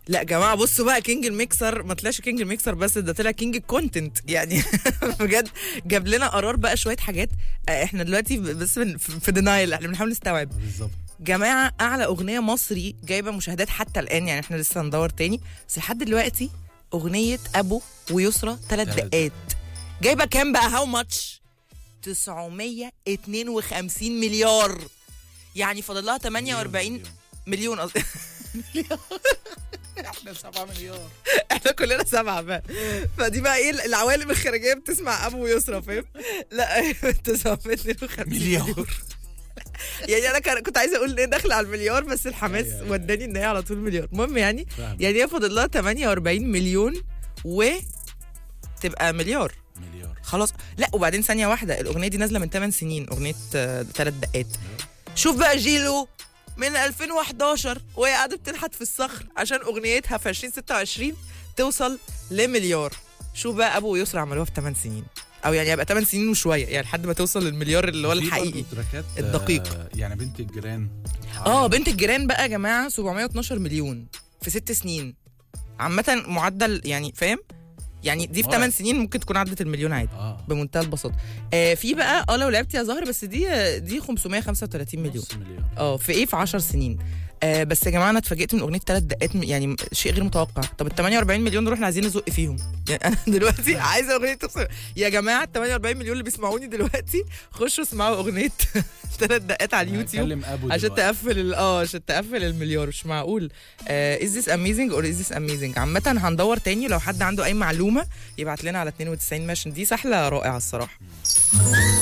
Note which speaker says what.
Speaker 1: لا جماعه بصوا بقى كينج الميكسر ما طلعش كينج الميكسر بس ده طلع كينج الكونتنت يعني بجد جاب لنا قرار بقى شويه حاجات آه، احنا دلوقتي بس بن- في في دينايل احنا بنحاول نستوعب
Speaker 2: بالظبط
Speaker 1: جماعه اعلى اغنيه مصري جايبه مشاهدات حتى الان يعني احنا لسه هندور تاني بس لحد دلوقتي اغنيه ابو ويسرى ثلاث
Speaker 2: تلات
Speaker 1: دقات جايبه كام بقى هاو ماتش 952 مليار يعني فاضل لها 48 مليون قصدي
Speaker 2: احنا 7 مليار
Speaker 1: احنا كلنا سبعه بقى فدي بقى ايه العوالم الخارجيه بتسمع ابو ويسرى فاهم لا 952
Speaker 2: مليار
Speaker 1: يعني انا كان- كنت عايزه اقول ايه داخله على المليار بس الحماس
Speaker 2: أيوة، أيوة.
Speaker 1: وداني ان هي على طول مليار المهم يعني
Speaker 2: فاهم.
Speaker 1: يعني هي فاضل لها 48 مليون و تبقى مليار
Speaker 2: مليار
Speaker 1: خلاص لا وبعدين ثانيه واحده الاغنيه دي نازله من 8 سنين اغنيه ثلاث دقات شوف بقى جيلو من 2011 وهي قاعده بتنحت في الصخر عشان اغنيتها في 2026 توصل لمليار شوف بقى ابو ويسرى عملوها في 8 سنين او يعني يبقى 8 سنين وشويه يعني لحد ما توصل للمليار اللي هو
Speaker 2: في
Speaker 1: الحقيقي
Speaker 2: برضه تراكات آه،
Speaker 1: الدقيق.
Speaker 2: يعني بنت الجيران
Speaker 1: اه بنت الجيران بقى يا جماعه 712 مليون في ست سنين عامه معدل يعني فاهم يعني دي في
Speaker 2: مرعب.
Speaker 1: 8 سنين ممكن تكون عدت المليون عادي
Speaker 2: اه
Speaker 1: بمنتهى البساطه آه في بقى اه لو لعبت يا زهر بس دي دي 535 مليون
Speaker 2: نص مليار
Speaker 1: اه في ايه في 10 سنين آه بس يا جماعه انا اتفاجئت من اغنيه ثلاث دقات م- يعني شيء غير متوقع طب ال 48 مليون دول احنا عايزين نزق فيهم يعني انا دلوقتي عايزه اغنيه تخسر يا جماعه ال 48 مليون اللي بيسمعوني دلوقتي خشوا اسمعوا اغنيه ثلاث دقات على اليوتيوب
Speaker 2: هكلم ابو
Speaker 1: عشان
Speaker 2: دلوقتي.
Speaker 1: تقفل ال- اه عشان تقفل المليار مش معقول از ذس اميزنج اور از ذس اميزنج عامه هندور تاني لو حد عنده اي معلومه يبعت لنا على 92 ماشن دي سحله رائعه الصراحه